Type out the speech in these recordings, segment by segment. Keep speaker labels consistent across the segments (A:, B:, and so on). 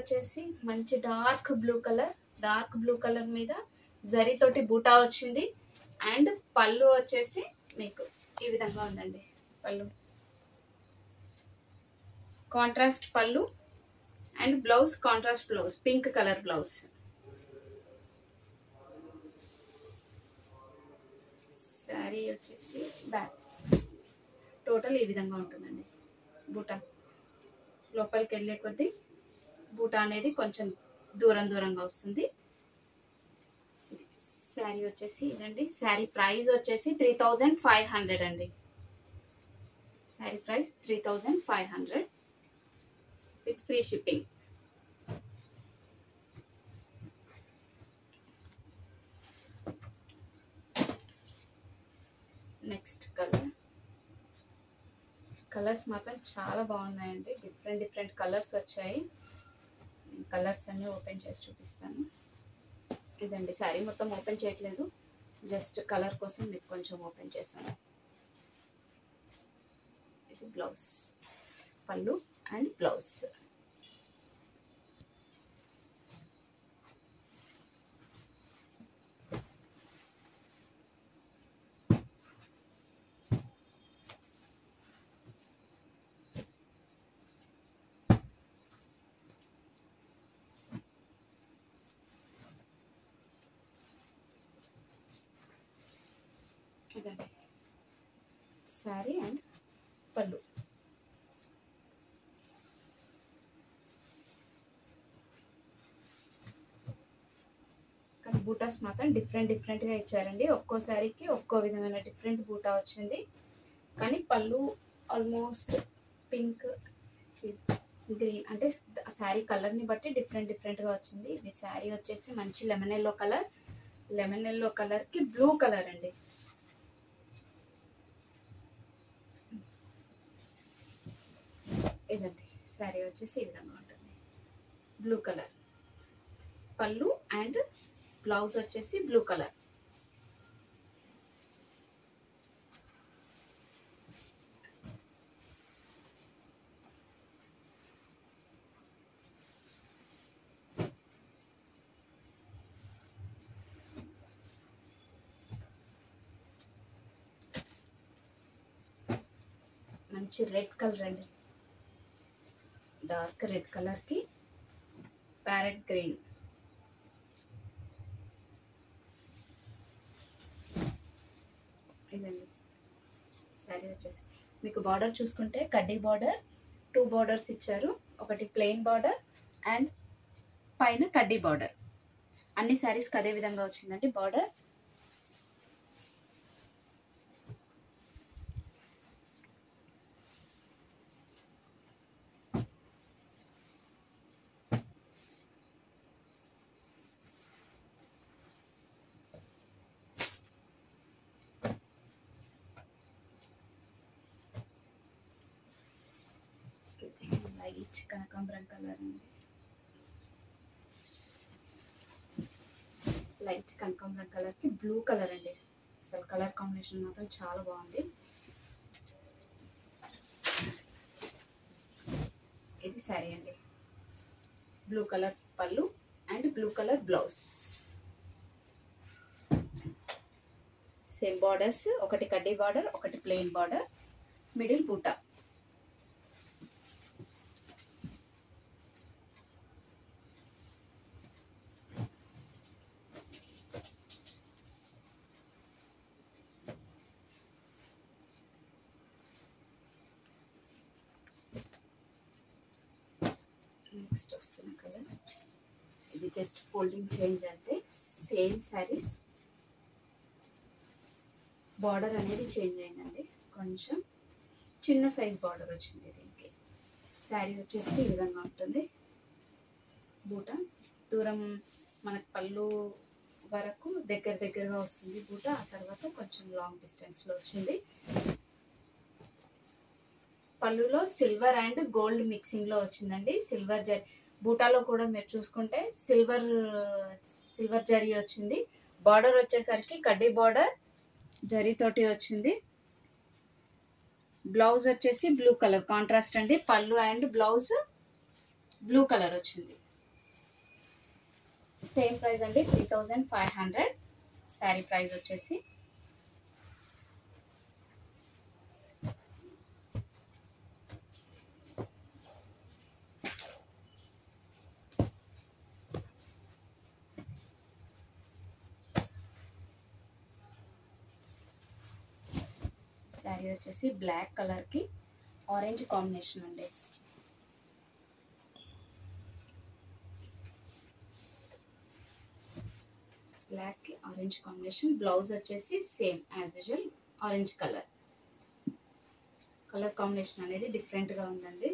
A: వచ్చేసి మంచి dark blue colour dark blue colour మీద జరీతోటి బూటా వచ్చింది అండ్ పళ్ళు వచ్చేసి మీకు ఈ విధంగా ఉందండి పళ్ళు కాంట్రాస్ట్ పళ్ళు and blouse contrast blouse pink colour blouse sari వచ్చేసి బ్యాక్ టోటల్ ఈ విధంగా ఉంటుందండి బూటా లోపలికి వెళ్ళే కొద్దీ బూటా అనేది కొంచెం దూరం దూరంగా వస్తుంది శారీ వచ్చేసి ఇదండి శారీ ప్రైస్ వచ్చేసి త్రీ థౌజండ్ ఫైవ్ హండ్రెడ్ అండి sari price three thousand five hundred with free shipping next colour colours మాత్రం చాలా బాగున్నాయండి డిఫరెంట్ డిఫరెంట్ కలర్స్ వచ్చాయి కలర్స్ అన్నీ ఓపెన్ చేసి చూపిస్తాను ఇదండి శారీ మొత్తం ఓపెన్ చేయట్లేదు జస్ట్ కలర్ కోసం మీకు కొంచెం ఓపెన్ చేశాను ఇది బ్లౌజ్ పళ్ళు అండ్ బ్లౌజ్ ఇదండి శారీ అండ్ పళ్ళు కానీ బూటాస్ మాత్రం డిఫరెంట్ డిఫరెంట్గా ఇచ్చారండి ఒక్కో శారీకి ఒక్కో విధమైన డిఫరెంట్ బూటా వచ్చింది కానీ పళ్ళు ఆల్మోస్ట్ పింక్ గ్రీన్ అంటే శారీ కలర్ని బట్టి డిఫరెంట్ డిఫరెంట్గా వచ్చింది ఇది శారీ వచ్చేసి మంచి lemon yellow colour lemon yellow కలర్కి బ్లూ కలర్ అండి ఇదండి శారీ వచ్చేసి ఈ విధంగా ఉంటుంది బ్లూ కలర్ పళ్ళు అండ్ బ్లౌజ్ వచ్చేసి బ్లూ కలర్ మంచి రెడ్ కలర్ అండి డార్క్ రెడ్ కలర్కి ప్యారెట్ గ్రీన్ ఇదండి శారీ వచ్చేసి మీకు బార్డర్ చూసుకుంటే కడ్డీ బార్డర్ టూ బార్డర్స్ ఇచ్చారు ఒకటి ప్లెయిన్ బార్డర్ అండ్ పైన కడ్డీ బార్డర్ అన్ని శారీస్కి అదే విధంగా వచ్చిందండి బార్డర్ లైట్ కనకాంబరం కలర్ అండి లైట్ కనకాంబరం కలర్కి బ్లూ కలర్ అండి అసలు కలర్ కాంబినేషన్ మాత్రం చాలా బాగుంది ఇది శారీ అండి బ్లూ కలర్ పళ్ళు and blue colour blouse same borders ఒకటి కడ్డీ బార్డర్ ఒకటి ప్లెయిన్ బార్డర్ మిడిల్ బూటా నెక్స్ట్ వస్తున్న కలర్ ఇది జస్ట్ ఫోల్డింగ్ చేంజ్ అంతే సేమ్ శారీస్ బార్డర్ అనేది చేంజ్ అయిందండి కొంచెం చిన్న సైజ్ బార్డర్ వచ్చింది దీనికి శారీ వచ్చేసి ఈ విధంగా ఉంటుంది బూట దూరం మనకు పళ్ళు వరకు దగ్గర దగ్గరగా వస్తుంది బూట ఆ తర్వాత కొంచెం లాంగ్ డిస్టెన్స్లో వచ్చింది పళ్ళులో సిల్వర్ అండ్ గోల్డ్ మిక్సింగ్లో వచ్చిందండి సిల్వర్ జరీ బూటాలో కూడా మీరు చూసుకుంటే సిల్వర్ సిల్వర్ జరీ వచ్చింది బార్డర్ వచ్చేసరికి కడ్డీ బార్డర్ జరీతోటి వచ్చింది బ్లౌజ్ వచ్చేసి బ్లూ కలర్ కాంట్రాస్ట్ అండి పళ్ళు అండ్ బ్లౌజ్ బ్లూ కలర్ వచ్చింది సేమ్ ప్రైస్ అండి three thousand five hundred sari price వచ్చేసి శారీ వచ్చేసి బ్లాక్ కలర్కి ఆరెంజ్ కాంబినేషన్ అండి బ్లాక్ కి ఆరెంజ్ కాంబినేషన్ బ్లౌజ్ వచ్చేసి same as usual orange colour colour combination అనేది డిఫరెంట్ గా ఉందండి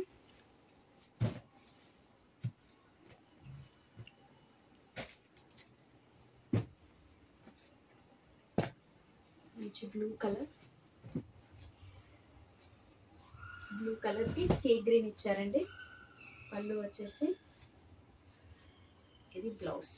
A: మంచి బ్లూ కలర్ బ్లూ కలర్ కి సీ గ్రీన్ ఇచ్చారండి పళ్ళు వచ్చేసి ఇది బ్లౌజ్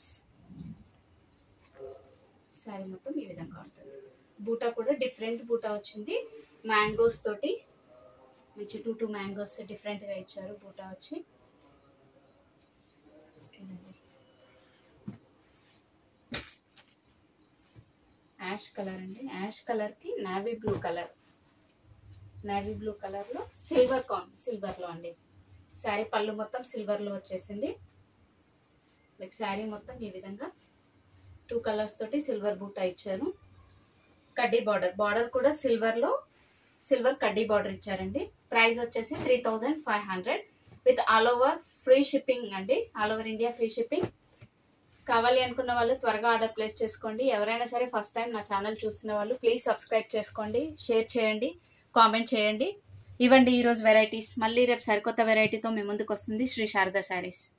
A: శారీ మొత్తం ఈ విధంగా ఉంటుంది బూటా కూడా డిఫరెంట్ బూటా వచ్చింది మ్యాంగోస్ తోటి మంచి టూ టూ మ్యాంగోస్ డిఫరెంట్గా ఇచ్చారు బూటా వచ్చి ఇదండి. యాష్ కలర్ అండి యాష్ కలర్కి navy blue colour navy blue కలర్లో సిల్వర్ కాన్ సిల్వర్లో అండి శారీ పళ్ళు మొత్తం సిల్వర్లో వచ్చేసింది లైక్ శారీ మొత్తం ఈ విధంగా టూ కలర్స్ తోటి సిల్వర్ బూటా ఇచ్చారు కడ్డీ బార్డర్ బార్డర్ కూడా సిల్వర్లో సిల్వర్ కడ్డీ బార్డర్ ఇచ్చారండి ప్రైస్ వచ్చేసి three thousand five hundred with all over free shipping అండి all over India free shipping కావాలి అనుకున్న వాళ్ళు త్వరగా ఆర్డర్ ప్లేస్ చేసుకోండి ఎవరైనా సరే ఫస్ట్ టైం నా ఛానల్ చూస్తున్న వాళ్ళు ప్లీజ్ సబ్స్క్రైబ్ చేసుకోండి షేర్ చేయండి కామెంట్ చేయండి ఇవ్వండి ఈరోజు వెరైటీస్ మళ్ళీ రేపు సరికొత్త వెరైటీతో మీ ముందుకు వస్తుంది శ్రీ శారదా శారీస్